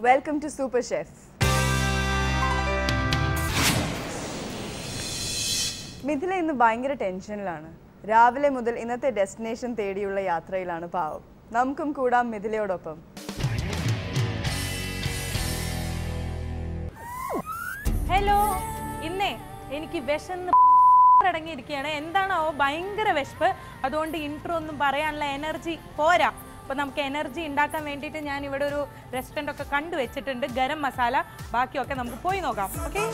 Welcome to super chef Mithila ഇന്ന് ഭയങ്കര ടെൻഷനിലാണ് രാവിലെ മുതൽ ഇന്നത്തെ ഡെസ്റ്റിനേഷൻ തേടിയുള്ള യാത്രയിലാണ് പാവം നമുക്കും കൂടാം മിഥിലയോടൊപ്പം ഹലോ ഇന്നേ എനിക്ക് വിശന്ന് അടങ്ങിയിരിക്കുകയാണ് എന്താണാവോ ഭയങ്കര വിശപ്പ് അതുകൊണ്ട് ഇൻട്രോ ഒന്നും പറയാനുള്ള എനർജി പോരാ അപ്പോൾ നമുക്ക് എനർജി ഉണ്ടാക്കാൻ വേണ്ടിയിട്ട് ഞാൻ ഇവിടെ ഒരു റെസ്റ്റോറൻ്റ് ഒക്കെ കണ്ടു വെച്ചിട്ടുണ്ട് ഗരം മസാല ബാക്കിയൊക്കെ നമുക്ക് പോയി നോക്കാം ഓക്കെ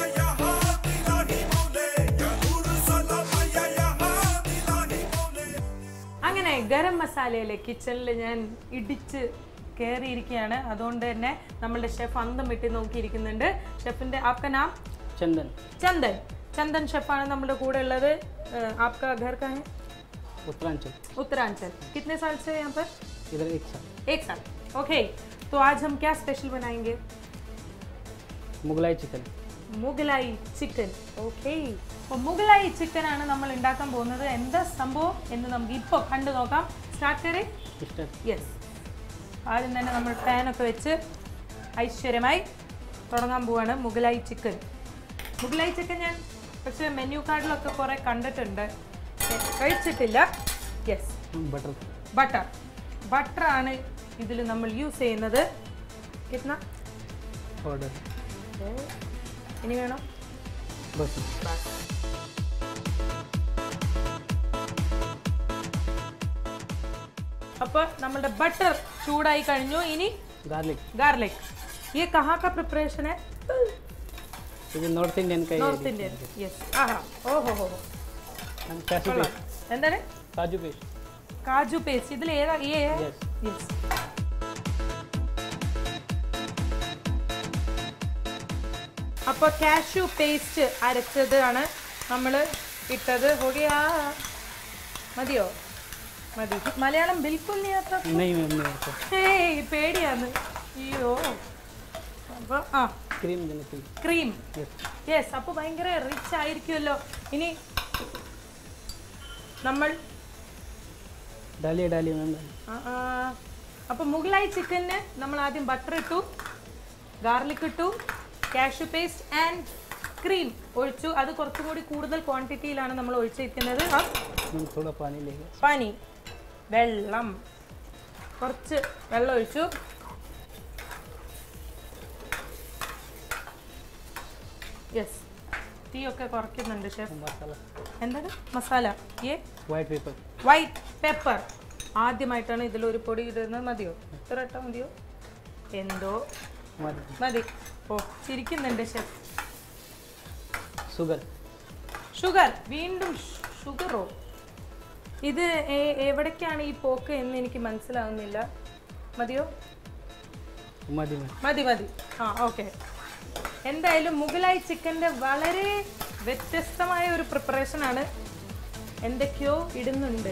അങ്ങനെ ഗരം മസാലയിലെ കിച്ചണിൽ ഞാൻ ഇടിച്ച് കയറിയിരിക്കുകയാണ് അതുകൊണ്ട് തന്നെ നമ്മളുടെ ഷെഫ് അന്തം വിട്ട് നോക്കിയിരിക്കുന്നുണ്ട് ഷെഫിന്റെ ആപ്ക നാം चंदन ചന്ദൻ ചന്ദൻ ഷെഫാണ് നമ്മുടെ കൂടെ ഉള്ളത് ഏഹ്, आपका घर का है उत्तरांचल उत्तरांचल कितने साल से यहाँ पर इधर एक साल एक साल ओके तो आज हम क्या स्पेशल बनाएंगे Mughlai chicken Mughlai chicken okay അപ്പോൾ മുഗലായി ചിക്കൻ ആണ് നമ്മൾ ഉണ്ടാക്കാൻ പോകുന്നത് എന്താ സംഭവം എന്ന് നമുക്ക് ഇപ്പോൾ കണ്ടു നോക്കാം സ്റ്റാർട്ട് കയറി स्टार्ट യെസ് ആദ്യം തന്നെ നമ്മൾ പാനൊക്കെ വെച്ച് ഐശ്വര്യമായി തുടങ്ങാൻ പോവാണ് മുഗലായി ചിക്കൻ മുഗലായി ചിക്കൻ ഞാൻ പക്ഷേ മെനു കാർഡിലൊക്കെ കുറേ കണ്ടിട്ടുണ്ട് പക്ഷേ കഴിച്ചിട്ടില്ല യെസ് बटर ബട്ടർ ബട്ടറാണ് ഇതിൽ നമ്മൾ യൂസ് ചെയ്യുന്നത് കിട്ടുന്ന पाउडर ഇനി വേണം बस അപ്പോൾ നമ്മുടെ ബട്ടർ ചൂടായി കഴിഞ്ഞു ഇനി गार्लिक ഗാർലിക് ये कहाँ का प्रिपरेशन है ഇത് നോർത്ത് ഇന്ത്യൻ കൈ നോർത്ത് ഇന്ത്യൻ യെസ് ആഹാ ഓഹോ ഹോ ഹോ കാശു കൊള്ളാം. എന്താണ് കാജു പേസ്റ്റ് കാജു പേസ്റ്റ് ഇതിൽ ഏതാ ഈ Yes. യെസ് അപ്പോൾ കാഷ്യൂ പേസ്റ്റ് അരച്ചത് ആണ് നമ്മൾ ഇട്ടത് ഹോഗിയാ മതിയോ മതി മലയാളം ബിൽക്കുൽ നീ അത്ര नहीं मैम नहीं आता ഹേയ് പേടിയാന്ന് അയ്യോ അപ്പോൾ ആ क्रीम देने के लिए ക്രീം यस യെസ് അപ്പോൾ ഭയങ്കര റിച്ച് ആയിരിക്കുമല്ലോ ഇനി നമ്മൾ डालिए डालिए मैम അപ്പോൾ മുഗലായി ചിക്കന് നമ്മൾ ആദ്യം ബട്ടർ ഇട്ടു ഗാർലിക് ഇട്ടു കാഷ്യൂ പേസ്റ്റ് ആൻഡ് ക്രീം ഒഴിച്ചു അത് കുറച്ചും കൂടി കൂടുതൽ ക്വാണ്ടിറ്റിയിലാണ് നമ്മൾ ഒഴിച്ചിരിക്കുന്നത് ആ मैम थोड़ा पानी लेगा പനി വെള്ളം കുറച്ച് വെള്ളം ഒഴിച്ചു യെസ് തീ ഒക്കെ കുറയ്ക്കുന്നുണ്ട് ഷെഫ് मसाला എന്താണ് മസാല ഏ वाइट पेपर വൈറ്റ് പെപ്പർ ആദ്യമായിട്ടാണ് ഇതിൽ ഒരു പൊടി ഇടുന്നത് മതിയോ ഇത്ര ഇട്ടാൽ മതിയോ എന്തോ हमारे മതി ഓ ചിരിക്കുന്നുണ്ട് ഷെഫ് शुगर ഷുഗർ വീണ്ടും ഷുഗറോ ഇത് എ- എവിടേക്കാണ് ഈ പോക്ക് എന്ന് എനിക്ക് മനസ്സിലാവുന്നില്ല മതിയോ मधी में മതി മതി ആ ഓക്കെ എന്തായാലും മുഗലായി ചിക്കൻ്റെ വളരെ വ്യത്യസ്തമായ ഒരു പ്രിപ്പറേഷനാണ് എന്തൊക്കെയോ ഇടുന്നുണ്ട്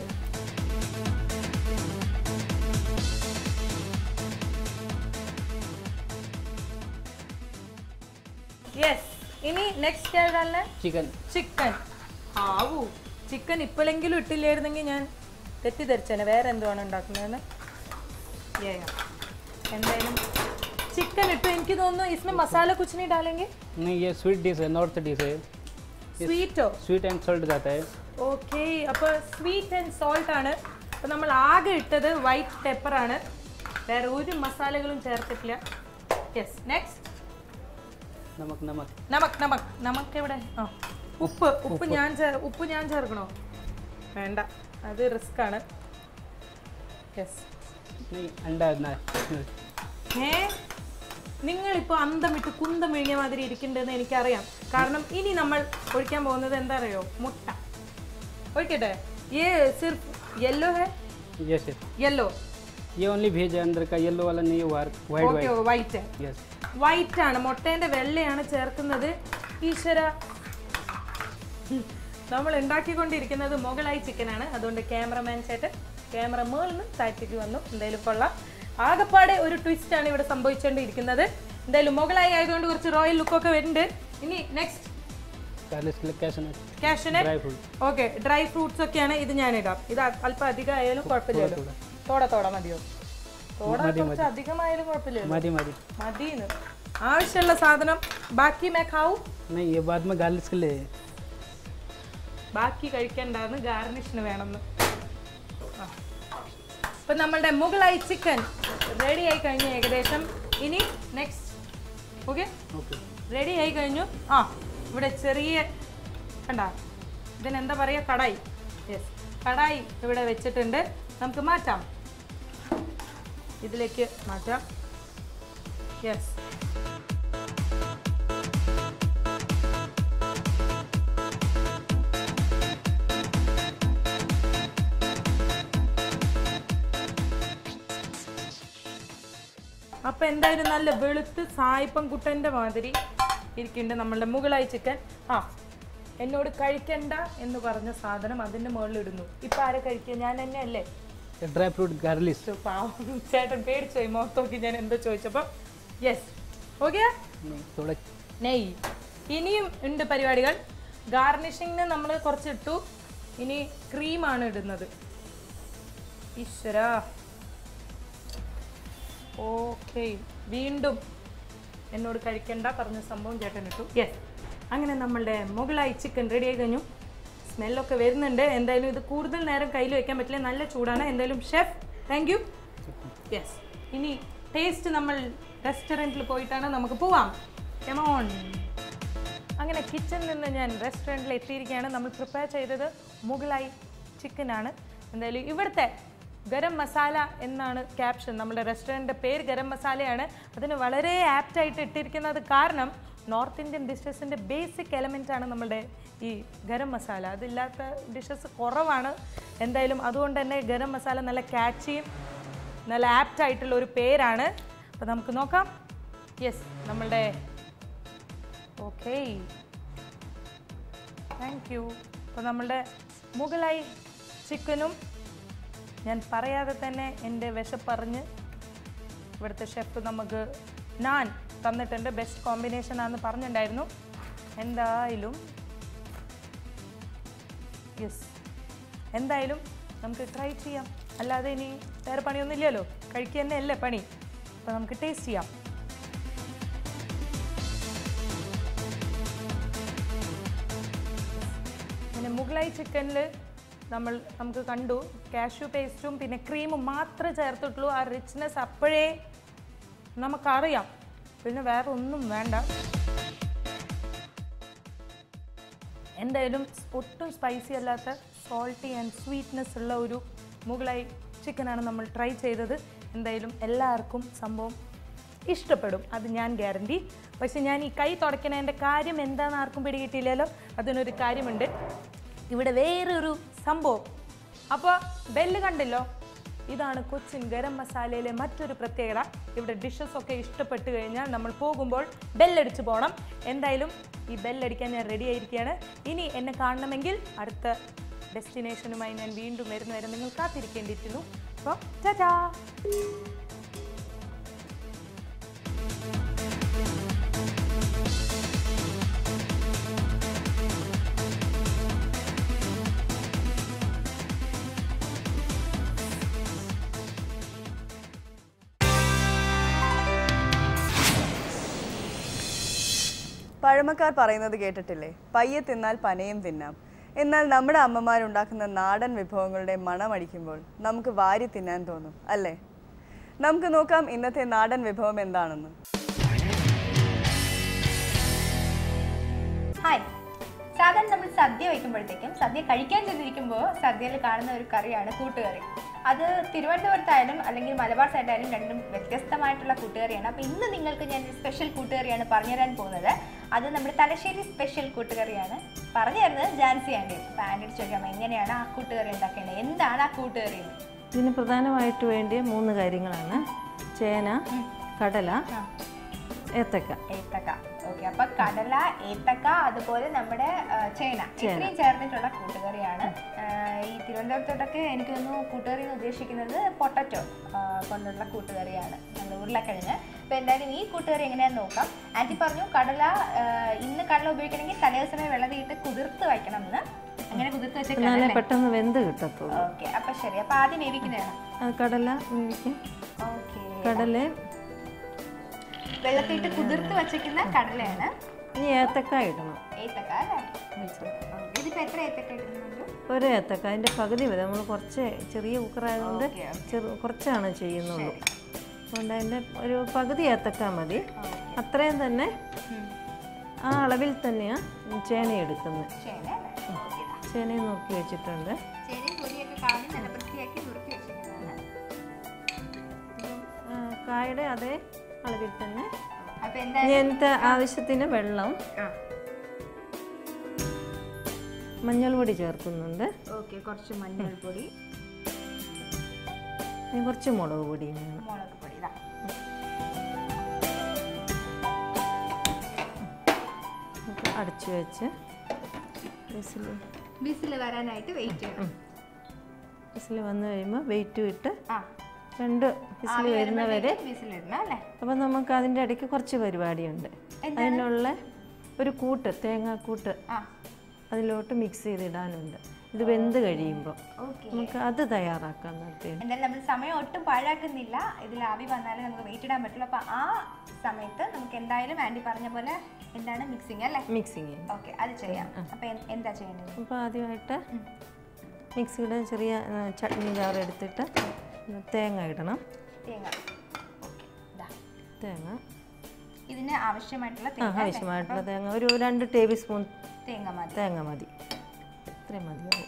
യെസ് ഇനി നെക്സ്റ്റ് ഏതാണല്ലേ चिकन ചിക്കൻ ആവൂ ചിക്കൻ ഇപ്പോഴെങ്കിലും ഇട്ടില്ലായിരുന്നെങ്കിൽ ഞാൻ തെറ്റിദ്ധരിച്ചേനെ വേറെ എന്തുവാണ് ഉണ്ടാക്കുന്നതെന്ന് Yeah, yeah. എന്തായാലും ചിക്കൻ ഇട്ടു എനിക്ക് തോന്നുന്നു इसमें മസാല കുച്ച് नहीं डालेंगे नहीं ये स्वीट डिश है नॉर्थ डिश है സ്വീറ്റോ स्वीट एंड सॉल्ट जाता है ഓക്കെ അപ്പോൾ സ്വീറ്റ് ആൻഡ് സോൾട്ട് ആണ് അപ്പോൾ നമ്മൾ ആകെ ഇട്ടത് വൈറ്റ് പെപ്പർ ആണ് വേറെ ഒരു മസാലകളും ചേർത്തിട്ടില്ല യെസ് നെക്സ്റ്റ് नमक नमक നമക് നമക് നമക്ക് എവിടെ ആ ഉപ്പ് ഉപ്പ് ഞാൻ ചേർ ഉപ്പ് ഞാൻ ചേർക്കണോ വേണ്ട അത് റിസ്ക് ആണ് യെസ് नहीं अंडा ना ഏ നിങ്ങളിപ്പോൾ അന്തം വിട്ട് കുന്തം വിഴിഞ്ഞ മാതിരി ഇരിക്കുന്നുണ്ടെന്ന് എനിക്കറിയാം കാരണം ഇനി നമ്മൾ ഒഴിക്കാൻ പോകുന്നത് എന്താ അറിയോ മുട്ട ഒഴിക്കട്ടെ ഏ സിർഫ് യെല്ലോ ഹേ यस यस യെല്ലോ ये ओनली भेज है अंदर का येलो वाला नहीं है white okay white white yes white ആണ് മുട്ടേന്റെ വെള്ളയാണ് ചേർക്കുന്നത് ഈശ്വര ഉം. നമ്മൾ ഉണ്ടാക്കിക്കൊണ്ടിരിക്കുന്നത് മുകളായി ചിക്കനാണ് അതുകൊണ്ട് ക്യാമറമാൻ ചേട്ടൻ ക്യാമറ മേളിൽ നിന്ന് താഴ്ത്തിക്ക് വന്നു എന്തായാലും കൊള്ളാം ആകപ്പാടെ ഒരു ട്വിസ്റ്റ് ആണ് ഇവിടെ സംഭവിച്ചുകൊണ്ടിരിക്കുന്നത് എന്തായാലും മുകളായി ആയതുകൊണ്ട് കുറച്ച് റോയൽ ലുക്കൊക്കെ വരുന്നുണ്ട് ഇനി നെക്സ്റ്റ് गार्लिक कैशनट കാഷ്യനെ dry fruit okay dry fruits ഒക്കെയാണ് ഇത് ഞാൻ ഇടാം ഇത് അ- അല്പം അധികം ആയാലും കുഴപ്പമില്ലല്ലോ തോടെ തോടെ മതിയോ സോഡ കുറച്ച് അധികമായാലും കുഴപ്പമില്ല मधी मधी മതിന്ന് ആവശ്യമുള്ള സാധനം ബാക്കി മേ ഖാവൂ नहीं ये बाद में गार्लिश के लिए ബാക്കി കഴിക്കണ്ടാന്ന് ഗാർണിഷിന് വേണമെന്ന് ആ. ഇപ്പൊ നമ്മളുടെ മുകളായി ചിക്കൻ റെഡി ആയി കഴിഞ്ഞു ഏകദേശം ഇനി നെക്സ്റ്റ് ഓക്കെ ओके റെഡി ആയി കഴിഞ്ഞു ആ ഇവിടെ ചെറിയ കണ്ട ഇതിനെന്താ പറയുക കടായി യെസ് കടായി ഇവിടെ വെച്ചിട്ടുണ്ട് നമുക്ക് മാറ്റാം ഇതിലേക്ക് മാറ്റാം യെസ് അപ്പൊ എന്തായാലും നല്ല വെളുത്ത് സായിപ്പം കുട്ടന്റെ മാതിരി ഇരിക്കുന്നുണ്ട് നമ്മളുടെ മുകളായി ചിക്കൻ ആ എന്നോട് കഴിക്കണ്ട എന്ന് പറഞ്ഞ സാധനം അതിന്റെ മുകളിൽ ഇടുന്നു ഇപ്പൊ ആരെ കഴിക്കുക ഞാൻ തന്നെ അല്ലേ ड्राई फ्रूट गार्लिश ചോ, പാവം ചേട്ടൻ പേടിച്ചോയി മുഖത്തോക്കി ഞാൻ എന്തോ ചോദിച്ചപ്പോ യെസ് ഓക്കെ नहीं थोड़ा നെയ് ഇനിയും ഉണ്ട് പരിപാടികൾ ഗാർണിഷിങ്ങിന് നമ്മൾ കുറച്ച് ഇട്ടു ഇനി ക്രീമാണ് ഇടുന്നത് ഈശ്വര ഓക്കെ വീണ്ടും എന്നോട് കഴിക്കണ്ട പറഞ്ഞ സംഭവം ചേട്ടൻ ഇട്ടു യെസ് അങ്ങനെ നമ്മളുടെ മുകളായി ചിക്കൻ റെഡി ആയി കഴിഞ്ഞു സ്മെല്ലൊക്കെ വരുന്നുണ്ട് എന്തായാലും ഇത് കൂടുതൽ നേരം കയ്യിൽ വെക്കാൻ പറ്റില്ല നല്ല ചൂടാണ് എന്തായാലും ഷെഫ് താങ്ക് യു യെസ് ഇനി ടേസ്റ്റ് നമ്മൾ റെസ്റ്റോറൻറ്റിൽ പോയിട്ടാണ് നമുക്ക് പോവാം കെമോൺ അങ്ങനെ കിച്ചണിൽ നിന്ന് ഞാൻ റെസ്റ്റോറൻറ്റിൽ എത്തിയിരിക്കുകയാണ് നമ്മൾ പ്രിപ്പയർ ചെയ്തത് മുകളായി ചിക്കനാണ് എന്തായാലും ഇവിടുത്തെ ഗരം മസാല എന്നാണ് ക്യാപ്ഷൻ നമ്മുടെ റെസ്റ്റോറൻറ്റിൻ്റെ പേര് ഗരം മസാലയാണ് അതിന് വളരെ ആപ്റ്റായിട്ട് ഇട്ടിരിക്കുന്നത് കാരണം നോർത്ത് ഇന്ത്യൻ ഡിഷസിൻ്റെ ബേസിക് എലമെൻ്റ് ആണ് നമ്മുടെ ഈ ഗരം മസാല അതില്ലാത്ത ഡിഷസ് കുറവാണ് എന്തായാലും അതുകൊണ്ട് തന്നെ ഗരം മസാല നല്ല ക്യാച്ചിയും നല്ല ആപ്റ്റ് ആയിട്ടുള്ള ഒരു പേരാണ് അപ്പോൾ നമുക്ക് നോക്കാം യെസ് നമ്മളുടെ ഓക്കെ താങ്ക് യു അപ്പോൾ നമ്മളുടെ മുകളായി ചിക്കനും ഞാൻ പറയാതെ തന്നെ എൻ്റെ വിശപ്പറിഞ്ഞ് ഇവിടുത്തെ ഷെഫ് നമുക്ക് നാൻ തന്നിട്ടുണ്ട് ബെസ്റ്റ് കോമ്പിനേഷൻ ആണെന്ന് പറഞ്ഞിട്ടുണ്ടായിരുന്നു എന്തായാലും യെസ് എന്തായാലും നമുക്ക് ട്രൈ ചെയ്യാം അല്ലാതെ ഇനി വേറെ പണിയൊന്നും ഇല്ലല്ലോ കഴിക്കുക തന്നെ അല്ലേ പണി അപ്പോൾ നമുക്ക് ടേസ്റ്റ് ചെയ്യാം പിന്നെ മുഗളായി ചിക്കനിൽ നമ്മൾ നമുക്ക് കണ്ടു കാഷ്യൂ പേസ്റ്റും പിന്നെ ക്രീമും മാത്രമേ ചേർത്തിട്ടുള്ളൂ ആ റിച്ച്നെസ് അപ്പോഴേ നമുക്കറിയാം പിന്നെ വേറെ ഒന്നും വേണ്ട എന്തായാലും ഒട്ടും സ്പൈസി അല്ലാത്ത സോൾട്ടി ആൻഡ് സ്വീറ്റ്നെസ് ഉള്ള ഒരു മുഗളായി ചിക്കനാണ് നമ്മൾ ട്രൈ ചെയ്തത് എന്തായാലും എല്ലാവർക്കും സംഭവം ഇഷ്ടപ്പെടും അത് ഞാൻ ഗ്യാരണ്ടി പക്ഷെ ഞാൻ ഈ കൈ തുടയ്ക്കണതിൻ്റെ കാര്യം എന്താണെന്ന് ആർക്കും പിടികിട്ടിയില്ലല്ലോ അതിനൊരു കാര്യമുണ്ട് ഇവിടെ വേറൊരു സംഭവം അപ്പോൾ ബെല്ല് കണ്ടല്ലോ ഇതാണ് കൊച്ചിൻ ഗരം മസാലയിലെ മറ്റൊരു പ്രത്യേകത ഇവിടെ ഡിഷസ് ഒക്കെ ഇഷ്ടപ്പെട്ട് കഴിഞ്ഞാൽ നമ്മൾ പോകുമ്പോൾ ബെല്ലടിച്ച് പോകണം എന്തായാലും ഈ ബെല്ലടിക്കാൻ ഞാൻ റെഡി ആയിരിക്കുകയാണ് ഇനി എന്നെ കാണണമെങ്കിൽ അടുത്ത ഡെസ്റ്റിനേഷനുമായി ഞാൻ വീണ്ടും വരുന്നവരെ നിങ്ങൾ കാത്തിരിക്കേണ്ടിയിരിക്കുന്നു അപ്പോൾ ടാറ്റാ പഴമക്കാർ പറയുന്നത് കേട്ടിട്ടില്ലേ പയ്യെ തിന്നാൽ പനയും തിന്നാം എന്നാൽ നമ്മുടെ അമ്മമാരുണ്ടാക്കുന്ന നാടൻ വിഭവങ്ങളുടെ മണമടിക്കുമ്പോൾ നമുക്ക് വാരി തിന്നാൻ തോന്നും അല്ലേ നമുക്ക് നോക്കാം ഇന്നത്തെ നാടൻ വിഭവം എന്താണെന്ന് ഹായ് സാധാരണ നമ്മൾ സദ്യ വയ്ക്കുമ്പോഴത്തേക്കും സദ്യ കഴിക്കാൻ ചെന്നിരിക്കുമ്പോൾ സദ്യയിൽ കാണുന്ന ഒരു കറിയാണ് കൂട്ടുകറി അത് തിരുവനന്തപുരത്തായാലും അല്ലെങ്കിൽ മലബാർ സൈഡായാലും രണ്ടും വ്യത്യസ്തമായിട്ടുള്ള കൂട്ടുകറിയാണ് അപ്പോൾ ഇന്ന് നിങ്ങൾക്ക് ഞാൻ ഒരു സ്പെഷ്യൽ കൂട്ടുകറിയാണ് പറഞ്ഞുതരാൻ പോകുന്നത് അത് നമ്മുടെ തലശ്ശേരി സ്പെഷ്യൽ കൂട്ടുകറിയാണ് പറഞ്ഞു തരുന്നത് ജാൻസി ആൻറ്റി അപ്പോൾ ആൻറ്റി ചോദിക്കാം എങ്ങനെയാണ് ആ കൂട്ടുകറി ഉണ്ടാക്കേണ്ടത് എന്താണ് ആ കൂട്ടുകറി എന്ന്? ഇതിന് പ്രധാനമായിട്ട് വേണ്ടിയ മൂന്ന് കാര്യങ്ങളാണ് ചേന കടല ഏത്തക്ക ഏത്തക്ക ഓക്കെ അപ്പൊ കടല ഏത്തക്ക അതുപോലെ നമ്മുടെ ആ, ചേന ഇത്രയും ചേർന്നിട്ടുള്ള കൂട്ടുകറിയാണ് ആ, ഈ തിരുവനന്തപുരത്തോട്ടൊക്കെ എനിക്ക് തോന്നുന്നു കൂട്ടുകറി എന്ന് ഉദ്ദേശിക്കുന്നത് പൊട്ടറ്റോ കൊണ്ടുള്ള കൂട്ടുകറിയാണ് നമ്മൾ ഉരുളക്കിഴങ്ങ് അപ്പൊ എന്തായാലും ഈ കൂട്ടുകറി എങ്ങനെയാന്ന് നോക്കാം ആന്റി പറഞ്ഞു കടല ആ, ഇന്ന് കടല ഉപയോഗിക്കണമെങ്കിൽ തലേദിവസമേ വെള്ളത്തിയിട്ട് കുതിർത്ത് വയ്ക്കണം എന്ന് അങ്ങനെ കുതിർത്ത് എന്നാലേ വെച്ചേക്കാണ് പെട്ടെന്ന് വെന്ത് കിട്ടത്തുള്ളൂ ഓക്കെ അപ്പൊ ശരി അപ്പൊ ആദ്യം വേവിക്കുന്നതാണ് അത് കടല വേവിക്കും ഓക്കെ കടലയും വെള്ളത്തിട്ട് കുതിർത്ത് വച്ചിരിക്കുന്ന കടലയാണ് ഇനി ഏത്തക്കായ ഇടണം ഏത്തക്ക അല്ലേ ഇതിപ്പോ എത്ര ഏത്തക്ക ഇടുന്നുണ്ട് ഒരു ഏത്തക്ക അതിൻ്റെ പകുതി മതി നമ്മൾ കുറച്ച് ചെറിയ കുക്കറായതുകൊണ്ട് ഓക്കെ, ചെറു കുറച്ചാണ് ചെയ്യുന്നുള്ളൂ അതുകൊണ്ട് അതിൻ്റെ ഒരു പകുതി ഏത്തക്ക മതി അത്രയും തന്നെ ആ അളവിൽ തന്നെയാണ് ചേന എടുക്കുന്നത് ചേന അല്ലേ ഓക്കെ ചേനയും നോക്കി വെച്ചിട്ടുണ്ട് ചേനയും പൊടിയൊക്കെ കളഞ്ഞ് നല്ല വൃത്തിയാക്കി നുറുക്കി വെച്ചിരിക്കുന്നതാണ് ആ, കായുടെ അതേ അളവിൽ തന്നെ അപ്പൊ ഇനി എന്തായാലും അതിൻ്റെ ആവശ്യത്തിന് വെള്ളം ആ മഞ്ഞൾ പൊടി ചേർക്കുന്നുണ്ട് ഓക്കെ കുറച്ച് മഞ്ഞൾപ്പൊടി ഇനി കുറച്ച് മുളക് പൊടിയും വേണം മുളക് പൊടി ഇതാ നമുക്ക് അടച്ചു വെച്ച് വിസിൽ വിസിൽ വരാനായിട്ട് വെയിറ്റ് ചെയ്യണം വിസിൽ വന്നു കഴിയുമ്പോൾ വെയിറ്റ് ഇട്ട് ആ രണ്ട് വിസിൽ വരുന്നവരെ വിസിൽ ഇടണം അല്ലേ അപ്പം നമുക്ക് അതിൻ്റെ ഇടയ്ക്ക് കുറച്ച് പരിപാടിയുണ്ട് അതിനുള്ള ഒരു കൂട്ട് തേങ്ങാക്കൂട്ട് ആ അതിലോട്ട് മിക്സ് ചെയ്തിടാനുണ്ട് ഇത് വെന്ത് കഴിയുമ്പോൾ ഓക്കെ നമുക്ക് അത് തയ്യാറാക്കാൻ നിർത്തിയാണ് എന്തായാലും നമ്മൾ സമയം ഒട്ടും പാഴാക്കുന്നില്ല ഇതിൽ ആവി വന്നാലേ നമുക്ക് വെയിറ്റ് ഇടാൻ പറ്റുള്ളൂ അപ്പോൾ ആ സമയത്ത് നമുക്ക് എന്തായാലും ആൻറ്റി പറഞ്ഞ പോലെ എന്താണ് മിക്സിങ് അല്ലേ മിക്സിങ് ചെയ്യും ഓക്കെ അത് ചെയ്യാം അപ്പോൾ എന്താ ചെയ്യേണ്ടത് അപ്പോൾ ആദ്യമായിട്ട് മിക്സിയുടെ ചെറിയ ആ, ചട്നി ജാർ എടുത്തിട്ട് തേങ്ങ ഇടണം തേങ്ങ ഓക്കെ ഇതാ തേങ്ങ ഇതിന് ആവശ്യമായിട്ടുള്ള ആ തേങ്ങ അല്ലേ? ആവശ്യമായിട്ടുള്ള തേങ്ങ ഒരു രണ്ട് ടേബിൾ സ്പൂൺ തേങ്ങ മതി തേങ്ങ മതി ഇത്രയും മതിയാവും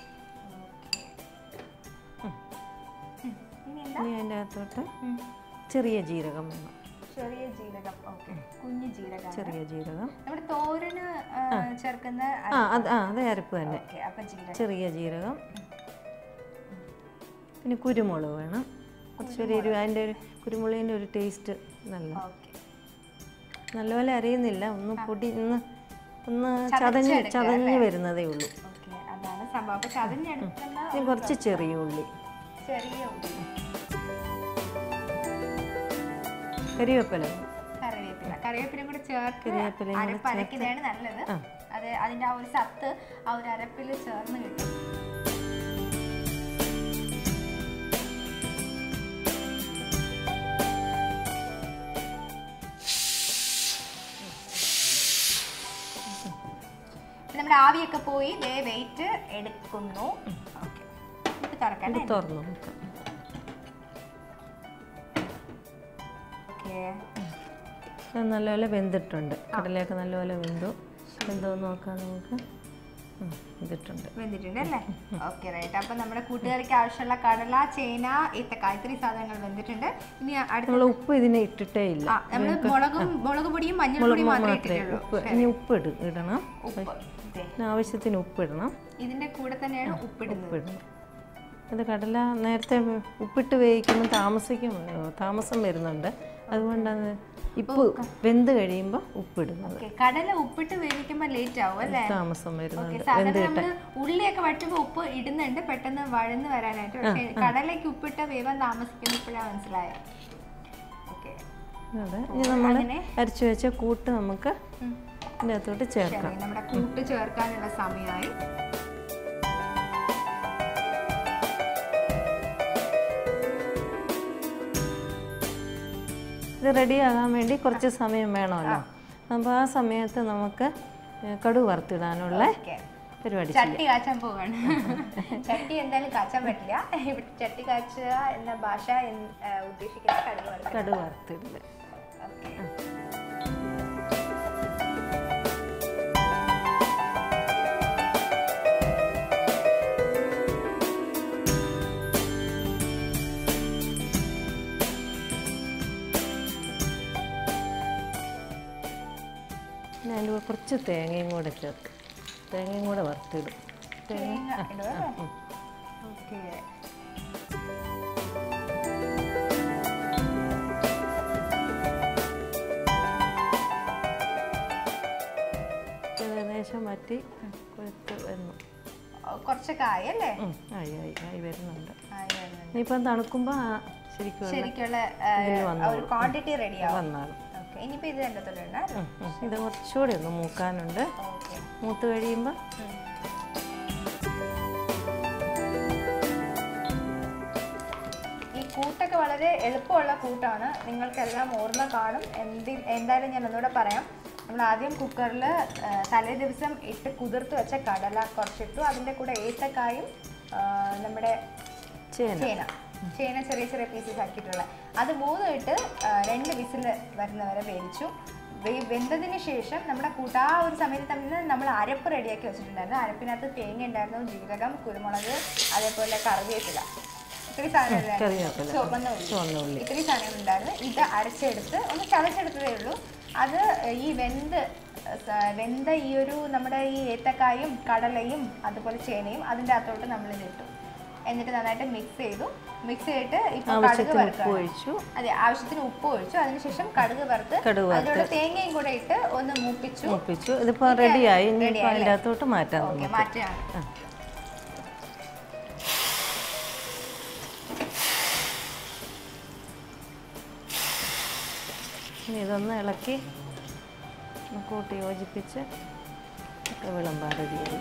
ഇനി എന്താ ഇനി അതിൻ്റെ അകത്തോട്ട് ചെറിയ ജീരകം വേണം ചെറിയ ജീരകം ഓക്കെ കുഞ്ഞു ജീരകം ചെറിയ ജീരകം നമ്മുടെ തോരന് ആ, ചേർക്കുന്ന ആ അത് ആ അത് അരപ്പ് തന്നെ ഓക്കെ അപ്പൊ ജീരകം ചെറിയ ജീരകം പിന്നെ കുരുമുളക് വേണം കുറച്ചൊരു എരിവ് അതിൻ്റെ ഒരു കുരുമുളകിൻ്റെ ഒരു ടേസ്റ്റ് നല്ല ഓക്കെ നല്ലപോലെ അറിയുന്നില്ല ഒന്ന് പൊടി ഒന്ന് ഒന്ന് ചതഞ്ഞ് ചതഞ്ഞ് വരുന്നതേ ഉള്ളൂ ഓക്കെ അതാണ് സംഭവം അപ്പൊ ചതഞ്ഞെടുക്കുന്ന ഇനി കുറച്ച് ചെറിയ ഉള്ളി ചെറിയ ഉള്ളി കരിവേപ്പില വേണം. കറിവേപ്പില കറിവേപ്പിലയും കൂടെ ചേർത്ത് കറിവേപ്പിലയും കൂടെ അരപ്പരക്കുന്നതാണ് നല്ലത് അത് അതിന്റെ ആ ഒരു സത്ത് ആ ഒരു അരപ്പിൽ ചേർന്ന് കിട്ടും ഇപ്പൊ നമ്മുടെ ആവിയൊക്കെ പോയി ദേ വെയിറ്റ് എടുക്കുന്നു ഓക്കെ ഇത് തുറക്കണ്ടേ തുറന്നു നോക്കാം ഓക്കെ അത് നല്ലപോലെ വെന്തിട്ടുണ്ട് കടലയൊക്കെ നല്ലപോലെ വെന്തു വെന്തോ നോക്കാം നമുക്ക് ഉം, വെന്തിട്ടുണ്ട് വെന്തിട്ടുണ്ട് അല്ലേ ഓക്കെ റൈറ്റ് അപ്പൊ നമ്മുടെ കൂട്ടുകാർക്ക് ആവശ്യമുള്ള കടല ചേന ഈത്തക്ക ഇത്രയും സാധനങ്ങൾ വെന്തിട്ടുണ്ട് ഇനി അടുത്ത നമ്മൾ ഉപ്പ് ഇതിനെ ഇട്ടിട്ടേ ഇല്ല ആ നമ്മള് മുളകും മുളക് പൊടിയും മഞ്ഞൾപ്പൊടിയും മാത്രമേ മാത്രമേ ഇട്ടിട്ടുള്ളൂ ഉപ്പ് ഇനി ഉപ്പ് ഇട ഇടണം ഉപ്പ് ദേ, പിന്നെ ആവശ്യത്തിന് ഉപ്പ് ഇടണം ഇതിന്റെ കൂടെ തന്നെയാണ് ഉപ്പിടുന്നത് ഉപ്പ് ഇടണം അത് കടല നേരത്തെ ഉപ്പിട്ട് വേവിക്കുമ്പോൾ താമസിക്കും താമസം വരുന്നുണ്ട് അതുകൊണ്ടാണ് ഇപ്പ് വെന്ത് കഴിയുമ്പോൾ ഉപ്പിടുന്നത് ഓക്കെ കടല ഉപ്പിട്ട് വേവിക്കുമ്പോൾ ലേറ്റ് ആവും അല്ലേ താമസം ഓക്കെ വരുന്നുണ്ട് സാധാരണ നമ്മള് ഉള്ളിയൊക്കെ വറ്റുമ്പോൾ ഉപ്പ് ഇടുന്നുണ്ട് പെട്ടെന്ന് വഴന്ന് വരാനായിട്ട് പക്ഷേ കടലയ്ക്ക് ഉപ്പിട്ട് വേവാൻ താമസിക്കുന്ന ഇപ്പോഴാണ് മനസ്സിലായത് ഓക്കെ അതെ ഇനി നമ്മൾ അങ്ങനെ? അരച്ചു വെച്ച കൂട്ട് നമുക്ക് ഇതിൻ്റെ അകത്തോട്ട് ചേർക്കാം ശരി നമ്മുടെ കൂട്ട് ചേർക്കാനുള്ള സമയമായി ഇത് റെഡിയാകാൻ വേണ്ടി കുറച്ച് സമയം വേണമല്ലോ അപ്പോൾ ആ സമയത്ത് നമുക്ക് ഏ, കടുക് വറുത്തിടാനുള്ള ഓക്കെ പരിപാടി ചെയ്യാം ചട്ടി കാച്ചാൻ പോവാണ് ചട്ടി എന്തായാലും കാച്ചാൻ പറ്റില്ല ഇവിടെ ചട്ടി കാച്ചുക എന്ന ഭാഷ എന്ന്, ആ, ഉദ്ദേശിക്കുന്ന കടുക് വറുക്കുക കടുക് വറുത്തിടില്ല ഓക്കെ പിന്നെ അതിൻ്റെ കൂടെ കുറച്ച് തേങ്ങയും കൂടെ ചേർക്കും തേങ്ങയും കൂടെ വറുത്തിടും തേങ്ങ തേങ്ങ ഇടുക ഓക്കെ ഏകദേശം വറ്റി കൊഴുത്ത് വരുന്നു കുറച്ചൊക്കെ ആയി അല്ലേ ഉം, ആയി ആയി ആയി വരുന്നുണ്ട് ആയി വരുന്നുണ്ട്. ഇനിയിപ്പം തണുക്കുമ്പോൾ ആ ശരിക്കും ശരിക്കുള്ള ആ, ആ ഒരു ക്വാണ്ടിറ്റി റെഡി ആവും വന്നാണ് ഓക്കെ ഇനിയിപ്പോ ഇത് രണ്ടത്തുള്ള ഇത് കുറച്ചുകൂടി ഒന്ന് മൂക്കാനുണ്ട് ഓക്കെ മൂത്ത് കഴിയുമ്പോൾ ഈ കൂട്ടൊക്കെ വളരെ എളുപ്പമുള്ള കൂട്ടാണ് നിങ്ങൾക്കെല്ലാം ഓർമ്മ കാണും എന്തി എന്തായാലും ഞാൻ ഒന്നുകൂടെ പറയാം നമ്മൾ ആദ്യം കുക്കറിൽ തലേ ദിവസം ഇട്ട് കുതിർത്ത് വെച്ച കടല കുറച്ചിട്ടു അതിൻ്റെ കൂടെ ഏത്തക്കായും ആ, നമ്മുടെ ചേന ചേന ചേന ചെറിയ ചെറിയ പീസസ് ആക്കിയിട്ടുള്ള അത് മൂന്നും ഇട്ട് ആ, രണ്ട് വിസിൽ വരുന്നവരെ വേവിച്ചു വേ- വെന്തതിന് ശേഷം നമ്മുടെ കൂട്ട ആ ഒരു സമയത്ത് തന്നെ നമ്മൾ അരപ്പ് റെഡിയാക്കി വെച്ചിട്ടുണ്ടായിരുന്നു അരപ്പിനകത്ത് തേങ്ങ ഉണ്ടായിരുന്നു ജീരകം കുരുമുളക് അതേപോലെ കറിവേപ്പില ഇത്രയും സാധനങ്ങൾ കറിവേപ്പില. ചുവന്ന ചുവന്ന ഉള്ളി ഉള്ളി. ഇത്രയും സാധനങ്ങൾ ഉണ്ടായിരുന്നു ഇത് അരച്ചെടുത്ത് ഒന്ന് ചതച്ചെടുത്തതേ ഉള്ളൂ അത് ഈ വെന്ത് സ- വെന്ത ഈ ഒരു നമ്മുടെ ഈ ഏത്തക്കായും കടലയും അതുപോലെ ചേനയും അതിൻ്റെ അകത്തോട്ട് നമ്മൾ ഇതിട്ടു എന്നിട്ട് നന്നായിട്ട് മിക്സ് ചെയ്തു മിക്സ് ചെയ്തിട്ട് ഇപ്പൊ കടുക് ആവശ്യത്തിന് ഉപ്പ് വറുക്കുകയാണ്. ഒഴിച്ചു അതെ ആവശ്യത്തിന് ഉപ്പ് ഒഴിച്ചു അതിനുശേഷം കടുക് വറുത്ത് കടുക് വറുത്ത്. അതിലൂടെ തേങ്ങയും കൂടെ ഇട്ട് ഒന്ന് മൂപ്പിച്ചു മൂപ്പിച്ചു ഇതിപ്പോൾ റെഡിയായി ഇനിയിപ്പോൾ റെഡിയായി അതിൻ്റെ അകത്തോട്ട് മാറ്റാം ഓക്കെ നമുക്ക് മാറ്റുകയാണ് ഇനി ഇതൊന്ന് ഇളക്കി ഒന്ന് കൂട്ടി യോജിപ്പിച്ച് ഒക്കെ വിളമ്പാൻ റെഡിയായി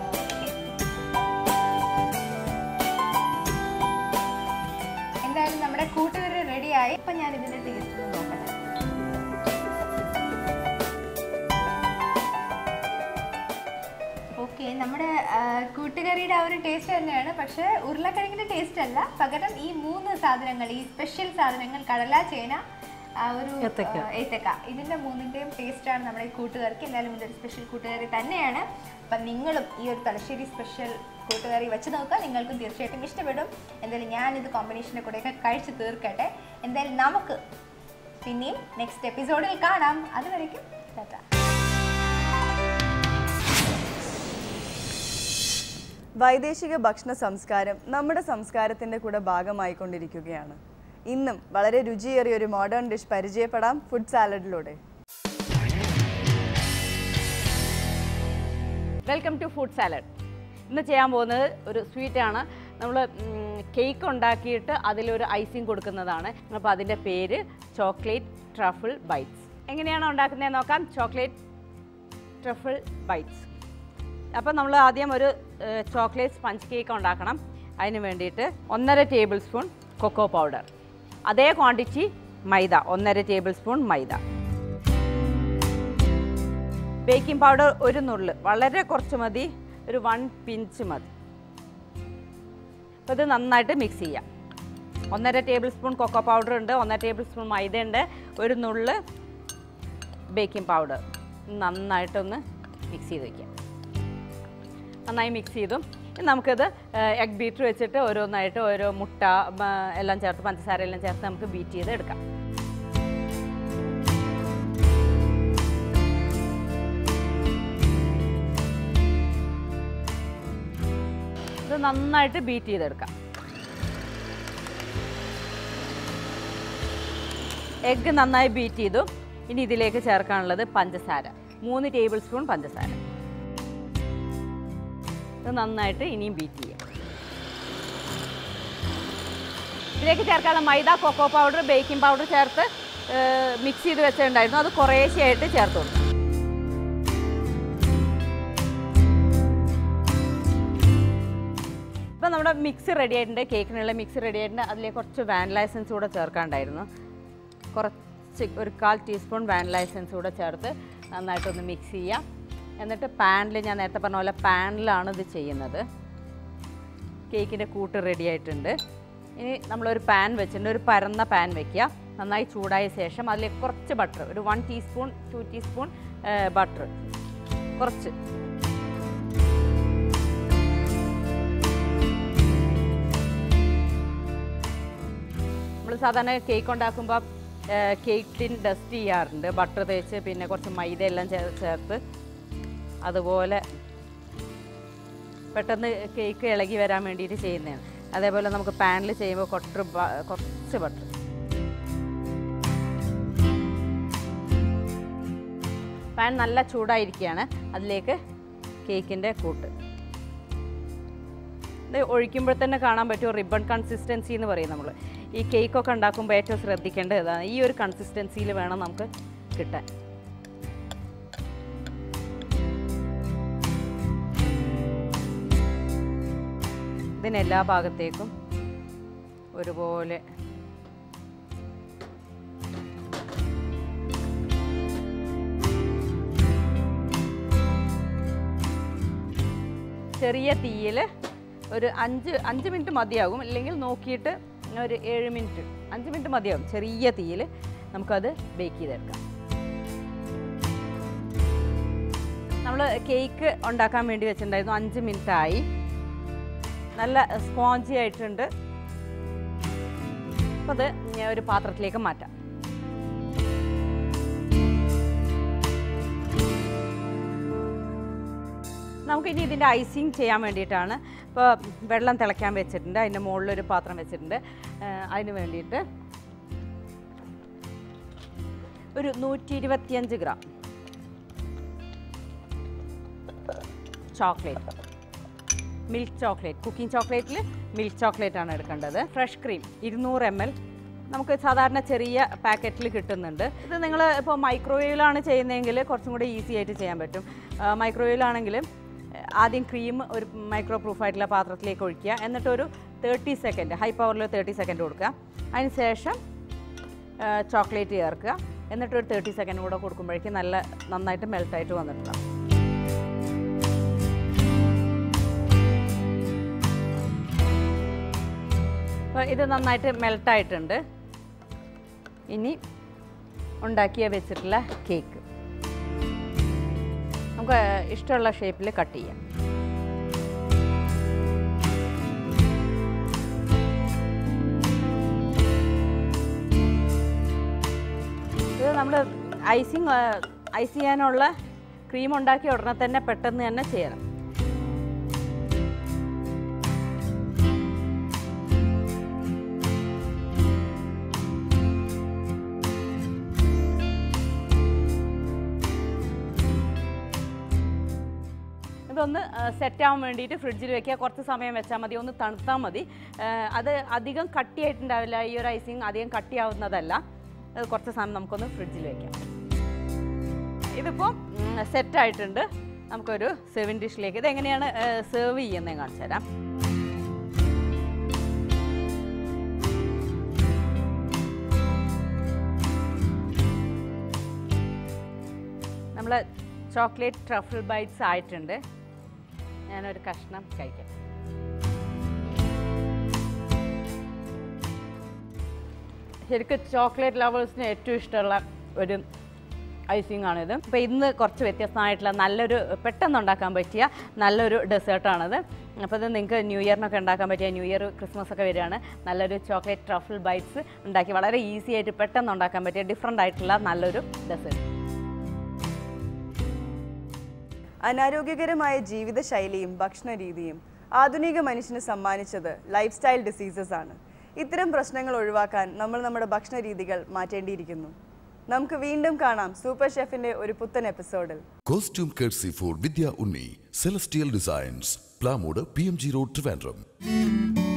എന്തായാലും നമ്മുടെ കൂട്ടുകറി റെഡിയായി ഇപ്പൊ ഞാൻ ഇതിന്റെ ടേസ്റ്റ് ഒന്ന് നോക്കട്ടെ ഓക്കെ നമ്മുടെ ആ, കൂട്ടുകറിയുടെ ആ ഒരു ടേസ്റ്റ് തന്നെയാണ് പക്ഷേ ഉരുളക്കിഴങ്ങിന്റെ ടേസ്റ്റ് അല്ല പകരം ഈ മൂന്ന് സാധനങ്ങൾ ഈ സ്പെഷ്യൽ സാധനങ്ങൾ കടല ചേന ആ ഒരു ഏത്തക്ക. ആ, ഏത്തക്ക ഇതിന്റെ മൂന്നിന്റെയും ടേസ്റ്റാണ് നമ്മുടെ ഈ കൂട്ടുകറിക്ക് എന്തായാലും ഇതൊരു സ്പെഷ്യൽ കൂട്ടുകറി തന്നെയാണ് അപ്പം നിങ്ങളും ഈ ഒരു തലശ്ശേരി സ്പെഷ്യൽ കൂട്ടുകറി വെച്ച് നോക്കുക നിങ്ങൾക്കും തീർച്ചയായിട്ടും ഇഷ്ടപ്പെടും എന്തായാലും ഞാനിത് കോമ്പിനേഷൻ്റെ കൂടെയൊക്കെ കഴിച്ച് തീർക്കട്ടെ എന്തായാലും നമുക്ക് പിന്നെയും നെക്സ്റ്റ് എപ്പിസോഡിൽ കാണാം അതുവരയ്ക്കും ടാറ്റ വൈദേശിക ഭക്ഷണ സംസ്കാരം നമ്മുടെ സംസ്കാരത്തിൻ്റെ കൂടെ ഭാഗമായിക്കൊണ്ടിരിക്കുകയാണ് ഇന്നും വളരെ രുചിയേറിയ ഒരു മോഡേൺ ഡിഷ് പരിചയപ്പെടാം ഫുഡ് സാലഡിലൂടെ വെൽക്കം ടു ഫുഡ് സാലഡ് ഇന്ന് ചെയ്യാൻ പോകുന്നത് ഒരു സ്വീറ്റാണ് നമ്മൾ കേക്ക് ഉണ്ടാക്കിയിട്ട് അതിലൊരു ഐസിങ് കൊടുക്കുന്നതാണ് അപ്പോൾ അതിൻ്റെ പേര് ചോക്ലേറ്റ് ട്രഫിൾ ബൈറ്റ്സ് എങ്ങനെയാണ് ഉണ്ടാക്കുന്നത് നോക്കാം ചോക്ലേറ്റ് ട്രഫിൾ ബൈറ്റ്സ് അപ്പോൾ നമ്മൾ ആദ്യം ഒരു ചോക്ലേറ്റ് സ്പഞ്ച് കേക്ക് ഉണ്ടാക്കണം അതിന് വേണ്ടിയിട്ട് ഒന്നര ടേബിൾ സ്പൂൺ കൊക്കോ പൗഡർ അതേ ക്വാണ്ടിറ്റി മൈദ ഒന്നര ടേബിൾ സ്പൂൺ മൈദ ബേക്കിംഗ് പൗഡർ ഒരു നുള്ള് വളരെ കുറച്ച് മതി ഒരു വൺ പിഞ്ച് മതി അപ്പോൾ ഇത് നന്നായിട്ട് മിക്സ് ചെയ്യാം ഒന്നര ടേബിൾ സ്പൂൺ കൊക്കോ പൗഡർ ഉണ്ട് ഒന്നര ടേബിൾ സ്പൂൺ മൈദ ഉണ്ട് ഒരു നുള്ള് ബേക്കിംഗ് പൗഡർ നന്നായിട്ടൊന്ന് മിക്സ് ചെയ്ത് വയ്ക്കാം നന്നായി മിക്സ് ചെയ്തു ഇനി നമുക്കിത് എഗ് ബീറ്റർ വെച്ചിട്ട് ഓരോന്നായിട്ട് ഓരോ മുട്ട മ, എല്ലാം ചേർത്ത് പഞ്ചസാര എല്ലാം ചേർത്ത് നമുക്ക് ബീറ്റ് ചെയ്ത് എടുക്കാം ഇത് നന്നായിട്ട് ബീറ്റ് ചെയ്തെടുക്കാം എഗ്ഗ് നന്നായി ബീറ്റ് ചെയ്തു ഇനി ഇതിലേക്ക് ചേർക്കാനുള്ളത് പഞ്ചസാര മൂന്ന് ടേബിൾ സ്പൂൺ പഞ്ചസാര ഇത് നന്നായിട്ട് ഇനിയും ബീറ്റ് ചെയ്യാം ഇതിലേക്ക് ചേർക്കാനുള്ള മൈദ കൊക്കോ പൗഡർ ബേക്കിംഗ് പൗഡർ ചേർത്ത് മിക്സ് ചെയ്ത് വെച്ചിട്ടുണ്ടായിരുന്നു അത് കുറേശ്ശെയായിട്ട് ചേർത്ത് കൊടുക്കാം ഇപ്പം നമ്മുടെ മിക്സ് റെഡി ആയിട്ടുണ്ട് കേക്കിനുള്ള മിക്സ് റെഡി ആയിട്ടുണ്ട് അതിലേക്ക് കുറച്ച് വാനില എസൻസ് കൂടെ ചേർക്കാണ്ടായിരുന്നു കുറച്ച് ഒരു കാൽ ടീസ്പൂൺ വാനില എസൻസ് കൂടെ ചേർത്ത് നന്നായിട്ടൊന്ന് മിക്സ് ചെയ്യാം എന്നിട്ട് പാനിൽ ഞാൻ നേരത്തെ പറഞ്ഞ പോലെ പാനിലാണ് ഇത് ചെയ്യുന്നത് കേക്കിൻ്റെ കൂട്ട് റെഡി ആയിട്ടുണ്ട് ഇനി നമ്മളൊരു പാൻ വെച്ചിട്ടുണ്ട് ഒരു പരന്ന പാൻ വെക്കുക നന്നായി ചൂടായ ശേഷം അതിലേക്ക് കുറച്ച് ബട്ടർ ഒരു one teaspoon two teaspoon butter കുറച്ച് നമ്മൾ സാധാരണ കേക്ക് ഉണ്ടാക്കുമ്പോൾ കേക്ക് ടിൻ ഡസ്റ്റ് ചെയ്യാറുണ്ട് ബട്ടർ തേച്ച് പിന്നെ കുറച്ച് മൈദ എല്ലാം ചേ- ചേർത്ത് അതുപോലെ പെട്ടെന്ന് കേക്ക് ഇളകി വരാൻ വേണ്ടിയിട്ട് ചെയ്യുന്നതാണ് അതേപോലെ നമുക്ക് പാനിൽ ചെയ്യുമ്പോൾ കുറച്ച് ബ- കുറച്ച് ബട്ടർ പാൻ നല്ല ചൂടായിരിക്കുകയാണ് അതിലേക്ക് കേക്കിൻ്റെ കൂട്ട് ഇത് ഒഴിക്കുമ്പോൾ തന്നെ കാണാൻ പറ്റുമോ റിബൺ കൺസിസ്റ്റൻസി എന്ന് പറയും നമ്മൾ ഈ കേക്കൊക്കെ ഉണ്ടാക്കുമ്പോൾ ഏറ്റവും ശ്രദ്ധിക്കേണ്ടത് ഇതാണ് ഈ ഒരു കൺസിസ്റ്റൻസിയിൽ വേണം നമുക്ക് കിട്ടാൻ ഇതിന് എല്ലാ ഭാഗത്തേക്കും ഒരുപോലെ ചെറിയ തീയിൽ ഒരു അഞ്ച് അഞ്ച് മിനിറ്റ് മതിയാകും അല്ലെങ്കിൽ നോക്കിയിട്ട് ഒരു ഏഴ് മിനിറ്റ് അഞ്ച് മിനിറ്റ് മതിയാകും ചെറിയ തീയിൽ നമുക്കത് ബേക്ക് ചെയ്തെടുക്കാം നമ്മൾ കേക്ക് ഉണ്ടാക്കാൻ വേണ്ടി വെച്ചിട്ടുണ്ടായിരുന്നു അഞ്ച് മിനിറ്റ് ആയി നല്ല സ്പോഞ്ചി ആയിട്ടുണ്ട് അപ്പോൾ അത് ഞാൻ ഒരു പാത്രത്തിലേക്ക് മാറ്റാം നമുക്കിനി ഇതിൻ്റെ ഐസിങ് ചെയ്യാൻ വേണ്ടിയിട്ടാണ് ഇപ്പോൾ വെള്ളം തിളയ്ക്കാൻ വെച്ചിട്ടുണ്ട് അതിൻ്റെ മുകളിലൊരു പാത്രം വെച്ചിട്ടുണ്ട് ഏഹ് അതിന് വേണ്ടിയിട്ട് ഒരു നൂറ്റി ഇരുപത്തിയഞ്ച് gram chocolate milk chocolate cooking ചോക്ലേറ്റിൽ മിൽക്ക് ചോക്ലേറ്റ് ആണ് എടുക്കേണ്ടത് ഫ്രഷ് ക്രീം ഇരുന്നൂറ് എം എൽ നമുക്ക് സാധാരണ ചെറിയ പാക്കറ്റിൽ കിട്ടുന്നുണ്ട് ഇത് നിങ്ങൾ ഇപ്പോൾ മൈക്രോവേവിലാണ് ചെയ്യുന്നതെങ്കിൽ കുറച്ചും കൂടി ഈസി ആയിട്ട് ചെയ്യാൻ പറ്റും മൈക്രോവേവിലാണെങ്കിൽ ആദ്യം ക്രീം ഒരു മൈക്രോ പ്രൂഫ് ആയിട്ടുള്ള പാത്രത്തിലേക്ക് ഒഴിക്കുക എന്നിട്ട് ഒരു തേർട്ടി സെക്കൻഡ് ഹൈ പവറിൽ തേർട്ടി സെക്കൻഡ് കൊടുക്കുക അതിന് ശേഷം ചോക്ലേറ്റ് ചേർക്കുക എന്നിട്ട് ഒരു തേർട്ടി സെക്കൻഡ് കൂടെ കൊടുക്കുമ്പോഴേക്കും നല്ല നന്നായിട്ട് മെൽട്ടായിട്ട് വന്നിട്ടുണ്ടാവും അപ്പോൾ ഇത് നന്നായിട്ട് മെൽട്ടായിട്ടുണ്ട് ഇനി ഉണ്ടാക്കിയ വെച്ചിട്ടുള്ള കേക്ക് നമുക്ക് ഇഷ്ടമുള്ള ഷേപ്പിൽ കട്ട് ചെയ്യാം ഇത് നമ്മൾ ഐസിങ് ഐസ് ചെയ്യാനുള്ള ക്രീം ഉണ്ടാക്കിയ ഉടനെ തന്നെ പെട്ടെന്ന് തന്നെ ചെയ്യണം ഇതൊന്ന് സെറ്റ് ആവാൻ വേണ്ടിയിട്ട് ഫ്രിഡ്ജിൽ വെക്കുക കുറച്ച് സമയം വെച്ചാൽ മതി ഒന്ന് തണുത്താൽ മതി ആ, അത് അധികം കട്ടിയായിട്ടുണ്ടാവില്ല ഈ ഒരു ഐസിങ് അധികം കട്ടിയാവുന്നതല്ല അത് കുറച്ച് സമയം നമുക്കൊന്ന് ഫ്രിഡ്ജിൽ വെക്കാം ഇതിപ്പോൾ സെറ്റ് ആയിട്ടുണ്ട് നമുക്കൊരു സെവൻ ഡിഷിലേക്ക് ഇതെങ്ങനെയാണ് സെർവ് ചെയ്യുന്നത് കാണിച്ചു തരാം നമ്മൾ ചോക്ലേറ്റ് ട്രഫിൾ ബൈറ്റ്സ് ആയിട്ടുണ്ട് ഞാനൊരു കഷ്ണം കഴിക്കാം ശരിക്കും ചോക്ലേറ്റ് ലവേഴ്സിന് ഏറ്റവും ഇഷ്ടമുള്ള ഒരു ഐസിങ് ആണിത് അപ്പോൾ ഇന്ന് കുറച്ച് വ്യത്യസ്തമായിട്ടുള്ള നല്ലൊരു പെട്ടെന്ന് ഉണ്ടാക്കാൻ പറ്റിയ നല്ലൊരു ഡെസേർട്ടാണിത് അപ്പോൾ ഇത് നിങ്ങൾക്ക് ന്യൂ ഇയറിനൊക്കെ ഉണ്ടാക്കാൻ പറ്റിയ ന്യൂ ഇയർ ക്രിസ്മസ് ഒക്കെ വരികയാണ് നല്ലൊരു ചോക്ലേറ്റ് ട്രഫിൾ ബൈറ്റ്സ് ഉണ്ടാക്കി വളരെ ഈസി ആയിട്ട് പെട്ടെന്ന് ഉണ്ടാക്കാൻ പറ്റിയ ഡിഫറെൻ്റ് ആയിട്ടുള്ള നല്ലൊരു ഡെസേർട്ട് അനാരോഗ്യകരമായ ജീവിതശൈലിയും ഭക്ഷണരീതിയും ആധുനിക മനുഷ്യന് സമ്മാനിച്ചത് ലൈഫ് സ്റ്റൈൽ ഡിസീസസ് ആണ് ഇത്തരം പ്രശ്നങ്ങൾ ഒഴിവാക്കാൻ നമ്മൾ നമ്മുടെ ഭക്ഷണ രീതികൾ മാറ്റേണ്ടിയിരിക്കുന്നു നമുക്ക് വീണ്ടും കാണാം സൂപ്പർ ഷെഫിന്റെ ഒരു പുത്തൻ എപ്പിസോഡിൽ costume courtesy for Vidya Unni celestial designs Plamoodu P M G road Trivandrum